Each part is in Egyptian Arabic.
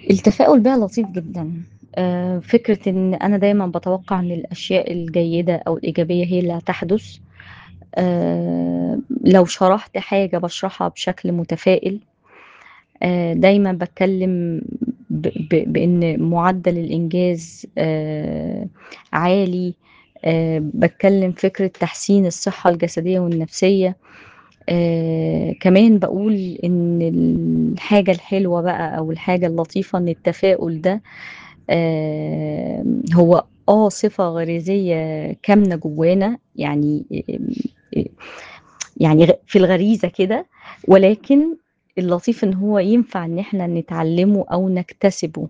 التفاؤل بيها لطيف جدًا، آآ فكرة إن أنا دايمًا باتوقع إن الأشياء الجيدة أو الإيجابية هي اللي هتحدث، آآ لو شرحت حاجة باشرحها بشكل متفائل، آآ دايمًا باتكلم ب ب بإن معدل الإنجاز آآ عالي، آآ باتكلم فكرة تحسين الصحة الجسدية والنفسية، آآ كمان باقول إن الحاجة الحلوة بقى أو الحاجة اللطيفة إن التفاؤل ده آمم هو آه صفة غريزية كامنة جوانا، يعني آمم آآ يعني غ في الغريزة كده، ولكن اللطيف إن هو ينفع إن إحنا نتعلمه أو نكتسبه،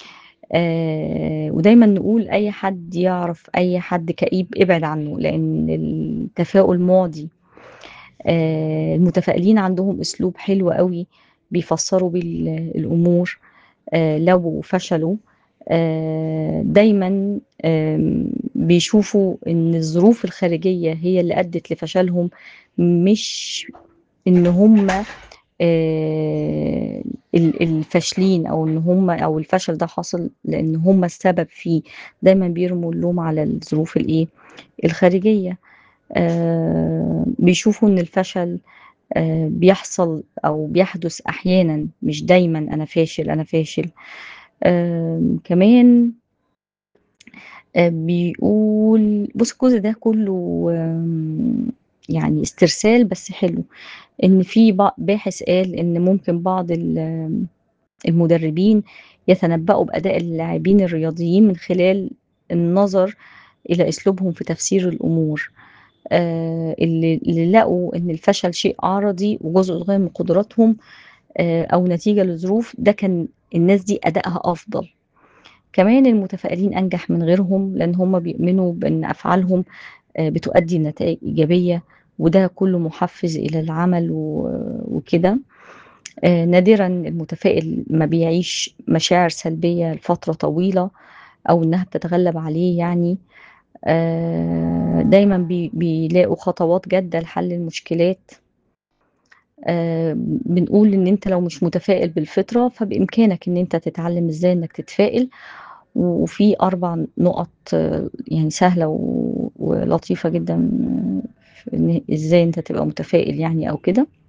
آآ ودايمًا نقول أي حد يعرف أي حد كئيب ابعد عنه، لإن التفاؤل مُعدي، آآ المتفائلين عندهم أسلوب حلو أوي بيفسّروا بيه ال الأمور، آآ لو فشلوا آآ دايمًا آمم بيشوفوا إن الظروف الخارجية هي اللي أدِّت لفشلهم، مش إن هُم آآ ال الفاشلين أو إن هُم أو الفشل ده حاصل لإن هُم السبب فيه، دايمًا بيرموا اللوم على الظروف الإيه، الخارجية، آآ بيشوفوا إن الفشل آآ بيحصل أو بيحدث أحيانًا مش دايمًا أنا فاشل، أنا فاشل، آمم كمان آآ بيقول بُص الجزء ده كلّه آمم يعني استرسال بس حلو، إن في بع باحث قال إن ممكن بعض ال المدربين يتنبؤوا بأداء اللاعبين الرياضيين من خلال النظر إلى أسلوبهم في تفسير الأمور، آآ اللي اللي لقوا إن الفشل شيء عَرَضي وجزء صغير من قدراتهم آآ أو نتيجة لظروف، ده كان الناس دي أدائها أفضل. كمان المتفائلين أنجح من غيرهم، لإن هُم بيؤمنوا بإن أفعالهم آآ بتؤدي لنتائج إيجابية، وده كلّه مُحفّز إلى العمل و وكده، آآ نادرًا المتفائل ما بيعيش مشاعر سلبية لفترة طويلة، أو إنها بتتغلب عليه يعني، آآ دايمًا بي بيلاقوا خطوات جادة لحل المشكلات. آآ بنقول إن أنت لو مش متفائل بالفطرة، فبإمكانك إن أنت تتعلم إزاي إنك تتفائل، وفي 4 نُقط يعني سهلة و ولطيفة جدًا في إن إزاي أنت تبقى متفائل يعني أو كده.